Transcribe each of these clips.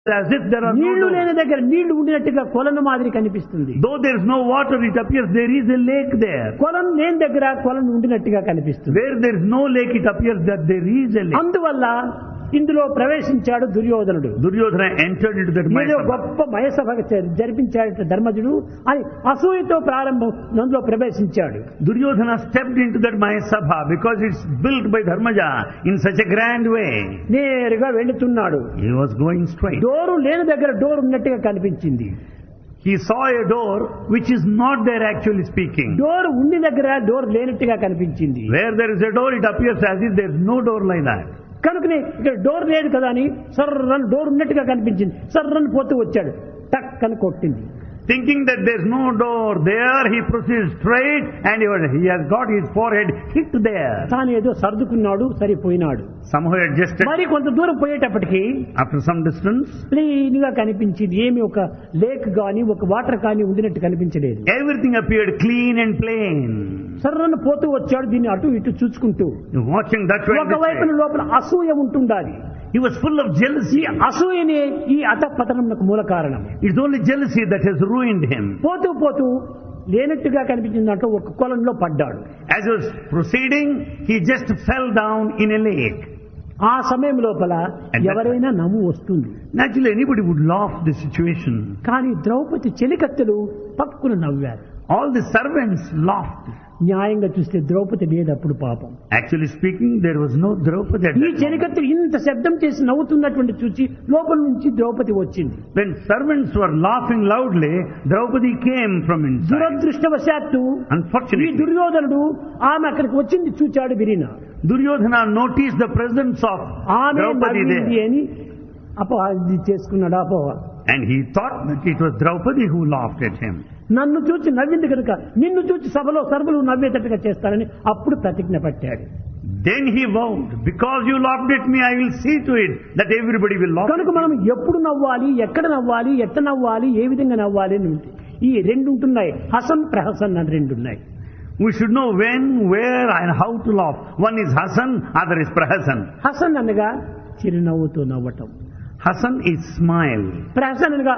as if there are no నీళ్లు doors. లేని దగ్గర నీళ్లు ఉండినట్టుగా కొలను మాదిరి కనిపిస్తుంది Though there is no water, it appears there is a lake there. కొలను లేని దగ్గర కొలను ఉండినట్టుగా కనిపిస్తుంది Where there is no lake, it appears that there is a lake. అందువల్ల ఇందులో ప్రవేశించాడు దుర్యోధనుడు Duryodhana entered into that ఏదో Mayasabha. గొప్ప మయసభ జరిపించాడు ధర్మజుడు అని అసూయతో ప్రారంభం అందులో ప్రవేశించాడు Duryodhana stepped into that Mayasabha because it's built by Dharmaja in such a grand way. నేరుగా వెళుతున్నాడు He was going straight. Door లేని దగ్గర డోర్ ఉన్నట్టుగా కనిపించింది He saw a door which is not there actually speaking. Door ఉండి దగ్గర door లేనట్టుగా కనిపించింది Where there is a door, it appears as if there is no door like that. కనుకనే ఇక్కడ డోర్ లేదు కదా అని సర్రన్ డోర్ ఉన్నట్టుగా కనిపించింది సర్రన్ పోతూ వచ్చాడు టక్ అని కొట్టింది Thinking that there is no door there, he proceeds straight and he was- he has got his forehead hit there. తాను ఏదో సర్దుకున్నాడు సరిపోయినాడు Somehow adjusted. మరి కొంత దూరం పోయేటప్పటికి After some distance, ప్లెయిన్ గా కనిపించింది ఏమి ఒక లేక్ గాని ఒక వాటర్ కానీ ఉండినట్టు కనిపించలేదు everything appeared clean and plain. సర్రను పోతూ వచ్చాడు దీన్ని అటు ఇటు చూసుకుంటూ Watching that way, and this ఒకవైపున way. లోపల అసూయ ఉంటుండాలి he was full of jealousy. ఈ అసూయనే ఈ అధపతనమునకు మూల కారణం It's only jealousy that has ruined him. పోతూ పోతూ లేనట్టుగా కనిపించిన దాంట్లో ఒక కొలంలో పడ్డాడు As he was proceeding, he just fell down in a lake. ఆ సమయం లోపల And that- ఎవరైనా నవ్వు వస్తుంది Naturally, anybody would laugh the situation. కానీ ద్రౌపది చెలికత్తెలు పక్కున నవ్వారు All the servants laughed. న్యాయంగా చూస్తే ద్రౌపది లేదప్పుడు పాపం Actually speaking, there was no Draupadi at ఈ that moment. చెలికత్తెలు ఇంత శబ్దం చేసి నవ్వుతున్నటువంటి చూసి లోపల నుంచి ద్రౌపది వచ్చింది When servants were laughing loudly, Draupadi came from inside. దురదృష్టవశాత్తు ఈ Unfortunately, దుర్యోధనుడు ఆమె అక్కడికి వచ్చింది చూచాడు విరిన Duryodhana noticed the presence of ఆమె Draupadi నవ్వింది there. అని అపో ఇది చేసుకున్నాడు అపో And he thought that it was Draupadi who laughed at him. నన్ను చూచి నవ్వింది కనుక నిన్ను చూచి సభలో సర్వలు నవ్వేటట్టుగా చేస్తానని అప్పుడు ప్రతిజ్ఞ పట్టాడు Then he vowed, because you laughed at me, I will see to it that everybody will laugh. కనుక మనం ఎప్పుడు నవ్వాలి ఎక్కడ నవ్వాలి ఎట్ట నవ్వాలి ఏ విధంగా నవ్వాలి అని ఉంది ఈ రెండు ఉంటున్నాయి హసన్ ప్రహసన్ అని రెండు ఉన్నాయి We should know when, where and how to laugh. One is Hasan, other is Prahasan. Hasan అనగా చిరునవ్వుతో నవ్వటం Hasan is smile. ప్రహసన్ అనగా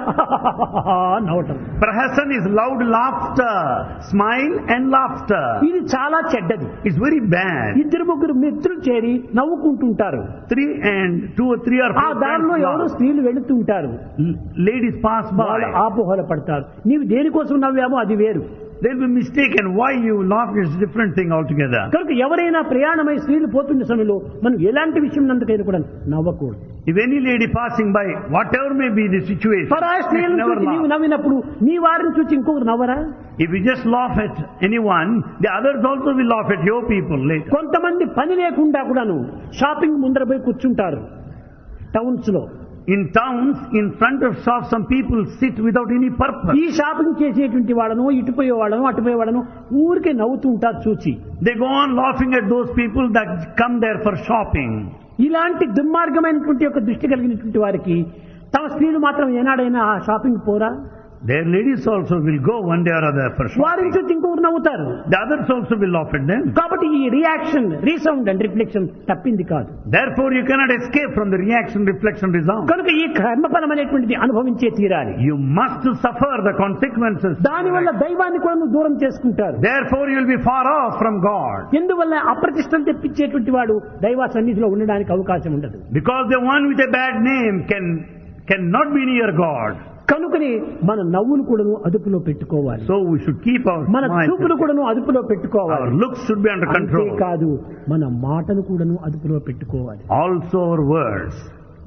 నవ్వటం Prahasan is loud laughter, smile and laughter. ఇది చాలా చెడ్డది It's very bad. ఇద్దరు ముగ్గురు మిత్రులు చేరి నవ్వుకుంటుంటారు Three and two or three or ఆ four దారిలో friends ఎవరో laugh. స్త్రీలు వెళుతుంటారు L- Ladies pass వాళ్ళు by. ఆపోహల పడతారు నీవు దేనికోసం నవ్వామో అది వేరు They'll be mistaken. Why you laugh is a different thing altogether. కనుక ఎవరైనా ప్రయాణమై స్త్రీలు పోతున్న సమయంలో మనం ఎలాంటి విషయం నందుకైనా కూడా నవ్వకూడదు If any lady passing by, whatever may be the situation, పరాయి you స్త్రీలను never చూసి నీవు laugh. నవ్వినప్పుడు నీ వారిని చూసి ఇంకొకరు నవ్వరా If you just laugh at anyone, the others also will laugh at your people later. కొంతమంది పని లేకుండా కూడాను షాపింగ్ ముందర పోయి కూర్చుంటారు టౌన్స్ లో In towns, in front of shops, some people sit without any purpose. ఈ షాపింగ్ చేసేటువంటి వాళ్ళను ఇటుపోయే వాళ్ళను అటుపోయే వాళ్ళను ఊరికే నవ్వుతూ ఉంటారు చూచి They go on laughing at those people that come there for shopping. ఇలాంటి దుర్మార్గమైనటువంటి యొక్క దృష్టి కలిగినటువంటి వారికి తమ స్త్రీలు మాత్రం ఏనాడైనా ఆ షాపింగ్ పోరా Their ladies also will go one day or other for వారిని shopping. చూసి ఇంకొకరు నవ్వుతారు The others also will laugh at them. కాబట్టి ఈ రియాక్షన్ రీసౌండ్ అండ్ రిఫ్లెక్షన్ తప్పింది కాదు Therefore, you cannot escape from the reaction, reflection, resound. కనుక ఈ కర్మఫలం అనేటువంటిది అనుభవించే తీరాలి You must suffer the consequences. దానివల్ల దైవాన్ని కూడా నువ్వు దూరం చేసుకుంటారు Therefore, you will be far off from God. ఎందువల్ల అప్రతిష్టలు తెప్పించేటువంటి వాడు దైవ సన్నిధిలో ఉండడానికి అవకాశం ఉండదు Because the one with a bad name can cannot be near God. కనుకని మన నవ్వును కూడాను అదుపులో పెట్టుకోవాలి So we should keep our మన చూపును smiles. కూడాను అదుపులో Our పెట్టుకోవాలి looks should be under control. కాదు మన మాటను కూడాను అదుపులో పెట్టుకోవాలి Also our words.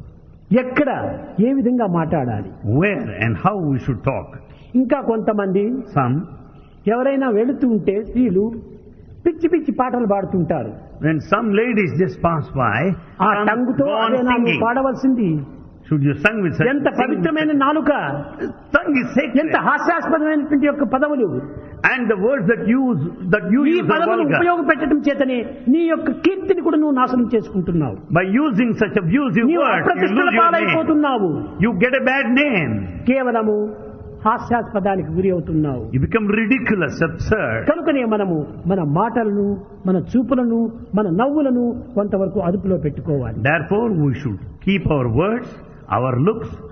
ఎక్కడ ఏ విధంగా మాట్లాడాలి Where and how we should talk. ఇంకా కొంతమంది Some, ఎవరైనా వెళుతూ ఉంటే స్త్రీలు పిచ్చి పిచ్చి పాటలు పాడుతుంటారు when some ladies just pass by, ఆ some టంగుతో go on అదే నాలుగు singing. పాడవలసింది Should you sing with such ఎంత sing with పవిత్రమైన నాలుక such- Tongue is ఎంత sacred. హాస్యాస్పదమైనటువంటి యొక్క పదవులు And the words that use that you ఈ use are పదవులు vulgar. ఉపయోగపెట్టడం చేతనే నీ యొక్క కీర్తిని కూడా నువ్వు నాశనం చేసుకుంటున్నావు By using such abusive నీవు words, you అప్రతిష్టల lose your name. పాలైపోతున్నావు You get a bad name. కేవలము హాస్యాస్పదానికి గురి అవుతున్నావు You become ridiculous, absurd. కనుకనే మనము మన మాటలను మన చూపులను మన నవ్వులను కొంతవరకు అదుపులో పెట్టుకోవాలి Therefore, we should keep our words, our looks,